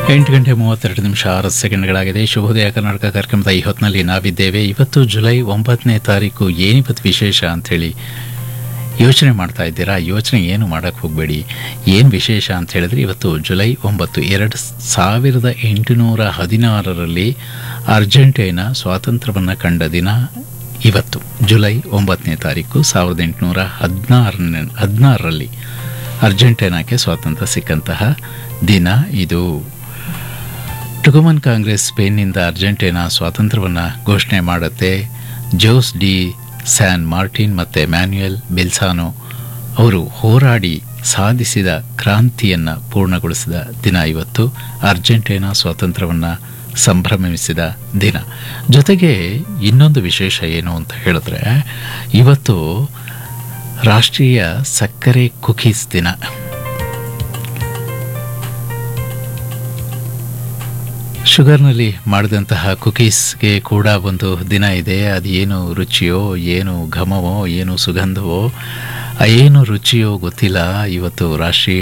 ಎಂಟು ಗಂಟೆ ಮೂವತ್ತೆರಡು ನಿಮಿಷ ಆರು ಸೆಕೆಂಡ್ಗಳಾಗಿದೆ ಶುಭೋದಯ ಕರ್ನಾಟಕ ಕಾರ್ಯಕ್ರಮದ ಈ ಹೊತ್ತಿನಲ್ಲಿ ನಾವಿದ್ದೇವೆ ಇವತ್ತು ಜುಲೈ ಒಂಬತ್ತನೇ ತಾರೀಕು ಏನಿವತ್ತು ವಿಶೇಷ ಅಂಥೇಳಿ ಯೋಚನೆ ಮಾಡ್ತಾ ಇದ್ದೀರಾ ಯೋಚನೆ ಏನು ಮಾಡೋಕ್ಕೆ ಹೋಗಬೇಡಿ ಏನು ವಿಶೇಷ ಅಂತ ಹೇಳಿದ್ರೆ ಇವತ್ತು ಜುಲೈ ಒಂಬತ್ತು ಎರಡು ಸಾವಿರದ ಎಂಟುನೂರ ಹದಿನಾರರಲ್ಲಿ ಅರ್ಜೆಂಟೈನಾ ಸ್ವಾತಂತ್ರ್ಯವನ್ನು ಕಂಡ ದಿನ ಇವತ್ತು ಜುಲೈ ಒಂಬತ್ತನೇ ತಾರೀಕು ಸಾವಿರದ ಎಂಟುನೂರ ಹದಿನಾರನೇ ಹದಿನಾರರಲ್ಲಿ ಅರ್ಜೆಂಟೈನಾಕ್ಕೆ ಸ್ವಾತಂತ್ರ್ಯ ಸಿಕ್ಕಂತಹ ದಿನ ಇದು ಟುಗುಮನ್ ಕಾಂಗ್ರೆಸ್ ಸ್ಪೇನ್ನಿಂದ ಅರ್ಜೆಂಟೈನಾ ಸ್ವಾತಂತ್ರ್ಯವನ್ನು ಘೋಷಣೆ ಮಾಡುತ್ತೆ ಜೋಸ್ ಡಿ ಸ್ಯಾನ್ ಮಾರ್ಟಿನ್ ಮತ್ತು ಮ್ಯಾನ್ಯುಯಲ್ ಬೆಲ್ಸಾನೋ ಅವರು ಹೋರಾಡಿ ಸಾಧಿಸಿದ ಕ್ರಾಂತಿಯನ್ನು ಪೂರ್ಣಗೊಳಿಸಿದ ದಿನ ಇವತ್ತು ಅರ್ಜೆಂಟೈನಾ ಸ್ವಾತಂತ್ರ್ಯವನ್ನು ಸಂಭ್ರಮಿಸಿದ ದಿನ ಜೊತೆಗೆ ಇನ್ನೊಂದು ವಿಶೇಷ ಏನು ಅಂತ ಹೇಳಿದ್ರೆ ಇವತ್ತು ರಾಷ್ಟ್ರೀಯ ಸಕ್ಕರೆ ಕುಕೀಸ್ ದಿನ ಶುಗರ್ನಲ್ಲಿ ಮಾಡಿದಂತಹ ಕುಕೀಸ್ಗೆ ಕೂಡ ಒಂದು ದಿನ ಇದೆ ಅದು ಏನು ರುಚಿಯೋ ಏನು ಘಮವೋ ಏನು ಸುಗಂಧವೋ ಏನು ರುಚಿಯೋ ಗೊತ್ತಿಲ್ಲ ಇವತ್ತು ರಾಷ್ಟ್ರೀಯ